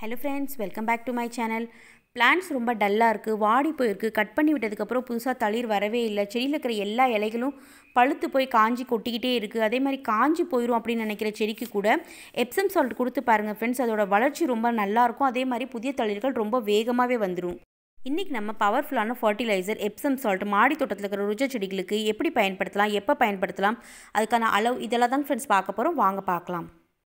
hello friends welcome back to my channel plants ரொம்ப டல்லாக இருக்குது வாடி போயிருக்கு கட் பண்ணி விட்டதுக்கப்புறம் புதுசாக தளிர் வரவே இல்லை செடியில் இருக்கிற எல்லா இலைகளும் பழுத்து போய் காஞ்சி கொட்டிக்கிட்டே இருக்குது அதே மாதிரி காஞ்சி போயிடும் அப்படின்னு நினைக்கிற செடிக்கு கூட எப்சம் சால்ட் கொடுத்து பாருங்கள் ஃப்ரெண்ட்ஸ் அதோட வளர்ச்சி ரொம்ப நல்லாயிருக்கும் அதே மாதிரி புதிய தளிர்கள் ரொம்ப வேகமாகவே வந்துடும் இன்றைக்கி நம்ம பவர்ஃபுல்லான ஃபர்டிலைசர் எப்சம் சால்ட் மாடி தோட்டத்தில் இருக்கிற ருஜ செடிகளுக்கு எப்படி பயன்படுத்தலாம் எப்போ பயன்படுத்தலாம் அதுக்கான அளவு இதெல்லாம் தான் ஃப்ரெண்ட்ஸ் பார்க்க போகிறோம் வாங்க பார்க்கலாம்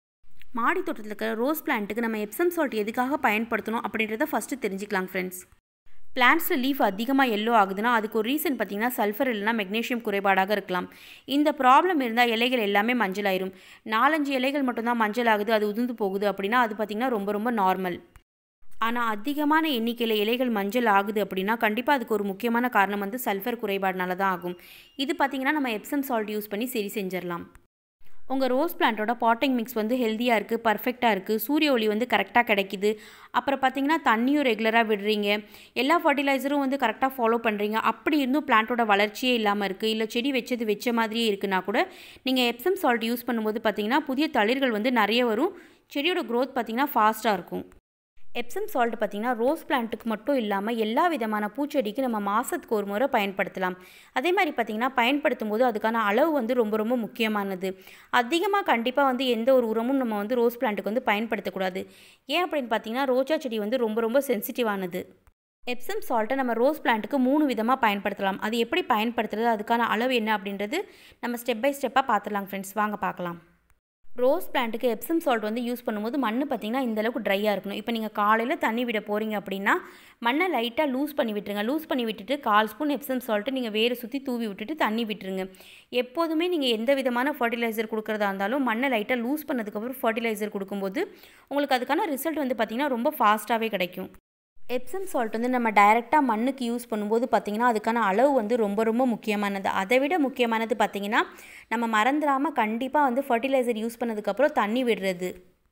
மாடி தோட்டத்தில் இருக்கிற ரோஸ் பிளான்ட்டுக்கு நம்ம எப்சம் சால்ட் எதுக்காக பயன்படுத்தணும் அப்படின்றத ஃபஸ்ட்டு தெரிஞ்சுக்கலாம் ஃப்ரெண்ட்ஸ் பிளான்ட்ஸில் லீஃப் அதிகமாக எல்லோ ஆகுதுன்னா அதுக்கு ஒரு ரீசன் பார்த்தீங்கன்னா சல்ஃபர் இல்லைனா மெக்னீஷியம் குறைபாடாக இருக்கலாம் இந்த ப்ராப்ளம் இருந்தால் இலைகள் எல்லாமே மஞ்சள் ஆயிரும் நாலஞ்சு இலைகள் மட்டும்தான் மஞ்சள் ஆகுது அது உதிர்ந்து போகுது அப்படின்னா அது பார்த்திங்கன்னா ரொம்ப ரொம்ப நார்மல் ஆனால் அதிகமான எண்ணிக்கையில் இலைகள் மஞ்சள் ஆகுது அப்படின்னா கண்டிப்பாக அதுக்கு ஒரு முக்கியமான காரணம் வந்து சல்ஃபர் குறைபாடுனால தான் ஆகும் இது பார்த்திங்கன்னா நம்ம எப்சம் சால்ட் யூஸ் பண்ணி சரி செஞ்சிடலாம் உங்கள் ரோஸ் பிளான்ட்டோட பாட்டிங் மிக்ஸ் வந்து ஹெல்த்தியாக இருக்குது பர்ஃபெக்டாக இருக்குது சூரிய ஒளி வந்து கரெக்டாக கிடைக்குது அப்புறம் பார்த்தீங்கன்னா தண்ணியும் ரெகுலராக விடுறீங்க எல்லா ஃபர்டிலைசரும் வந்து கரெக்டாக ஃபாலோ பண்ணுறீங்க அப்படி இருந்தும் பிளான்ட்டோட வளர்ச்சியே இல்லாமல் இருக்குது இல்லை செடி வச்சது வச்ச மாதிரியே இருக்குன்னா கூட நீங்கள் எப்சம் சால்ட் யூஸ் பண்ணும்போது பார்த்தீங்கன்னா புதிய தளிர்கள் வந்து நிறைய வரும் செடியோட க்ரோத் பார்த்திங்கன்னா ஃபாஸ்ட்டாக இருக்கும் எப்சம் சால்ட் பார்த்திங்கன்னா ரோஸ் பிளான்ட்டுக்கு மட்டும் இல்லாமல் எல்லா விதமான பூச்செடிக்கு நம்ம மாதத்துக்கு ஒரு முறை பயன்படுத்தலாம் அதே மாதிரி பார்த்திங்கன்னா பயன்படுத்தும் போது அதுக்கான அளவு வந்து ரொம்ப ரொம்ப முக்கியமானது அதிகமாக கண்டிப்பாக வந்து எந்த ஒரு உரமும் நம்ம வந்து ரோஸ் பிளான்ட்டுக்கு வந்து பயன்படுத்தக்கூடாது ஏன் அப்படின்னு பார்த்தீங்கன்னா ரோஜா செடி வந்து ரொம்ப ரொம்ப சென்சிட்டிவானது எப்சம் சால்ட்டை நம்ம ரோஸ் பிளான்ட்டுக்கு மூணு விதமாக பயன்படுத்தலாம் அது எப்படி பயன்படுத்துறது அதுக்கான அளவு என்ன அப்படின்றது நம்ம ஸ்டெப் பை ஸ்டெப்பாக பார்த்துடலாம் ஃப்ரெண்ட்ஸ் வாங்க பார்க்கலாம் ரோஸ் பிளான்ட்டுக்கு எப்சம் சால்ட் வந்து யூஸ் பண்ணும்போது மண் பார்த்திங்கன்னா இந்தளவுக்கு ட்ரையாக இருக்கணும் இப்போ நீங்கள் காலையில் தண்ணி விட போகிறீங்க அப்படின்னா மண்ணை லைட்டாக லூஸ் பண்ணி விட்டுருங்க லூஸ் பண்ணி விட்டுட்டு கால் ஸ்பூன் எப்சம் சால்ட்டு நீங்கள் வேறு சுற்றி தூவி விட்டுட்டு தண்ணி விட்டுருங்க எப்போதுமே நீங்கள் எந்த விதமான ஃபர்டிலைசர் கொடுக்குறதா இருந்தாலும் மண்ணை லைட்டாக லூஸ் பண்ணதுக்கப்புறம் ஃபர்டிலைசர் கொடுக்கும்போது உங்களுக்கு அதுக்கான ரிசல்ட் வந்து பார்த்திங்கன்னா ரொம்ப ஃபாஸ்ட்டாகவே கிடைக்கும் எப்சம் சால்ட் வந்து நம்ம டைரெக்டாக மண்ணுக்கு யூஸ் பண்ணும்போது பார்த்திங்கன்னா அதுக்கான அளவு வந்து ரொம்ப ரொம்ப முக்கியமானது அதை விட முக்கியமானது பார்த்திங்கன்னா நம்ம மறந்துடாமல் கண்டிப்பாக வந்து ஃபர்டிலைசர் யூஸ் பண்ணதுக்கப்புறம் தண்ணி விடுறது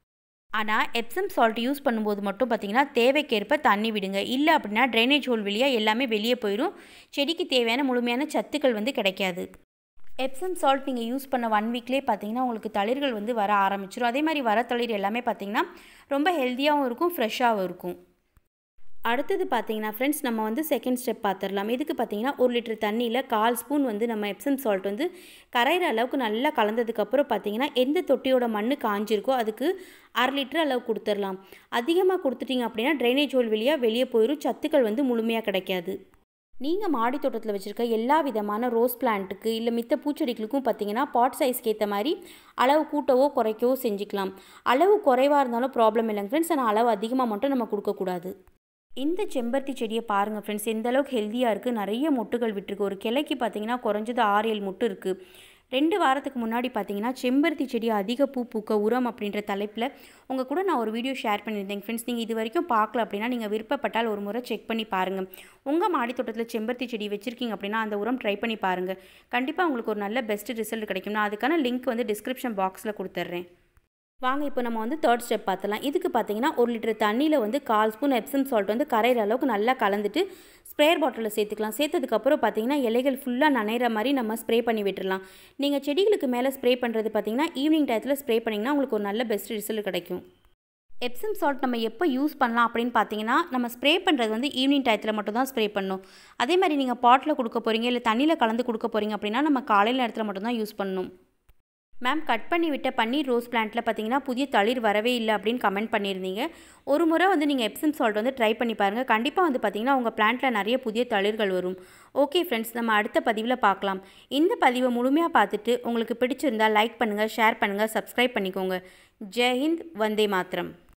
ஆனால் எப்சம் சால்ட் யூஸ் பண்ணும்போது மட்டும் பார்த்திங்கன்னா தேவைக்கேற்ப தண்ணி விடுங்க இல்லை அப்படின்னா ட்ரைனேஜ் ஹோல் வழியாக எல்லாமே வெளியே போயிடும் செடிக்கு தேவையான முழுமையான சத்துக்கள் வந்து கிடைக்காது எப்சம் சால்ட் நீங்கள் யூஸ் பண்ண ஒன் வீக்லேயே பார்த்தீங்கன்னா உங்களுக்கு தளிர்கள் வந்து வர ஆரம்பிச்சிடும் அதே மாதிரி வர தளிர் எல்லாமே பார்த்திங்கன்னா ரொம்ப ஹெல்த்தியாகவும் இருக்கும் ஃப்ரெஷ்ஷாகவும் இருக்கும் அடுத்தது பார்த்தீங்கன்னா ஃப்ரெண்ட்ஸ் நம்ம வந்து செகண்ட் ஸ்டெப் பார்த்துடலாம் இதுக்கு பார்த்தீங்கன்னா ஒரு லிட்டர் தண்ணியில் கால் ஸ்பூன் வந்து நம்ம எப்சம் சால்ட் வந்து கரையிற அளவுக்கு நல்லா கலந்ததுக்கப்புறம் பார்த்தீங்கன்னா எந்த தொட்டியோட மண் காஞ்சிருக்கோ அதுக்கு அரை லிட்டர் அளவு கொடுத்துடலாம் அதிகமாக கொடுத்துட்டிங்க அப்படின்னா ட்ரைனேஜ் ஹோல் வழியாக வெளியே போயிடும் சத்துக்கள் வந்து முழுமையாக கிடைக்காது நீங்கள் மாடி தோட்டத்தில் வச்சுருக்க எல்லா விதமான ரோஸ் பிளான்ட்டுக்கு இல்லை மித்த பூச்செடிகளுக்கும் பார்த்தீங்கன்னா பாட் சைஸ்க்கு ஏற்ற மாதிரி அளவு கூட்டவோ குறைக்கவோ செஞ்சுக்கலாம் அளவு குறைவாக இருந்தாலும் ப்ராப்ளம் இல்லைங்க ஃப்ரெண்ட்ஸ் ஆனால் அளவு அதிகமாக மட்டும் நம்ம கொடுக்கக்கூடாது இந்த செம்பருத்தி செடியை பாருங்கள் ஃப்ரெண்ட்ஸ் எந்த அளவுக்கு ஹெல்த்தியாக இருக்குது நிறைய மொட்டுகள் விட்டுருக்கு ஒரு கிளைக்கு பார்த்தீங்கன்னா குறைஞ்சது ஆறு ஏழு மொட்டு இருக்குது ரெண்டு வாரத்துக்கு முன்னாடி பார்த்தீங்கன்னா செம்பருத்தி செடி அதிக பூ பூக்க உரம் அப்படின்ற தலைப்பில் உங்கள் கூட நான் ஒரு வீடியோ ஷேர் பண்ணியிருந்தேன் ஃப்ரெண்ட்ஸ் நீங்கள் இது வரைக்கும் பார்க்கல அப்படின்னா நீங்கள் விருப்பப்பட்டால் ஒரு முறை செக் பண்ணி பாருங்கள் உங்கள் மாடி தோட்டத்தில் செம்பருத்தி செடி வச்சுருக்கீங்க அப்படின்னா அந்த உரம் ட்ரை பண்ணி பாருங்கள் கண்டிப்பாக உங்களுக்கு ஒரு நல்ல பெஸ்ட் ரிசல்ட் கிடைக்கும் நான் அதுக்கான லிங்க் வந்து டிஸ்கிரிப்ஷன் பாக்ஸில் கொடுத்துட்றேன் வாங்க இப்போ நம்ம வந்து தேர்ட் ஸ்டெப் பார்த்துலாம் இதுக்கு பார்த்தீங்கன்னா ஒரு லிட்டர் தண்ணியில் வந்து கால் ஸ்பூன் எப்சம் சால்ட் வந்து கரையிற அளவுக்கு நல்லா கலந்துட்டு ஸ்ப்ரேயர் பாட்டிலில் சேர்த்துக்கலாம் சேர்த்ததுக்கப்புறம் பார்த்தீங்கன்னா இலைகள் ஃபுல்லாக நனைகிற மாதிரி நம்ம ஸ்ப்ரே பண்ணி விட்டுடலாம் நீங்கள் செடிகளுக்கு மேலே ஸ்ப்ரே பண்ணுறது பார்த்தீங்கன்னா ஈவினிங் டயத்தில் ஸ்ப்ரே பண்ணிங்கன்னா உங்களுக்கு ஒரு நல்ல பெஸ்ட் ரிசல்ட் கிடைக்கும் எப்சம் சால்ட் நம்ம எப்போ யூஸ் பண்ணலாம் அப்படின்னு பார்த்தீங்கன்னா நம்ம ஸ்ப்ரே பண்ணுறது வந்து ஈவினிங் டயத்தில் மட்டும் தான் ஸ்ப்ரே பண்ணணும் அதே மாதிரி நீங்கள் பாட்டில் கொடுக்க போகிறீங்க இல்லை தண்ணியில் கலந்து கொடுக்க போகிறீங்க அப்படின்னா நம்ம காலையில் நேரத்தில் மட்டும் தான் யூஸ் பண்ணணும் மேம் கட் பண்ணி விட்ட பன்னீர் ரோஸ் பிளான்ட்டில் பார்த்தீங்கன்னா புதிய தளிர் வரவே இல்லை அப்படின்னு கமெண்ட் பண்ணியிருந்தீங்க ஒரு முறை வந்து நீங்கள் எப்சம் சால்ட் வந்து ட்ரை பண்ணி பாருங்கள் கண்டிப்பாக வந்து பார்த்தீங்கன்னா உங்கள் பிளான்ட்டில் நிறைய புதிய தளிர்கள் வரும் ஓகே ஃப்ரெண்ட்ஸ் நம்ம அடுத்த பதிவில் பார்க்கலாம் இந்த பதிவை முழுமையாக பார்த்துட்டு உங்களுக்கு பிடிச்சிருந்தால் லைக் பண்ணுங்கள் ஷேர் பண்ணுங்கள் சப்ஸ்கிரைப் பண்ணிக்கோங்க ஜெய்ஹிந்த் வந்தே மாத்திரம்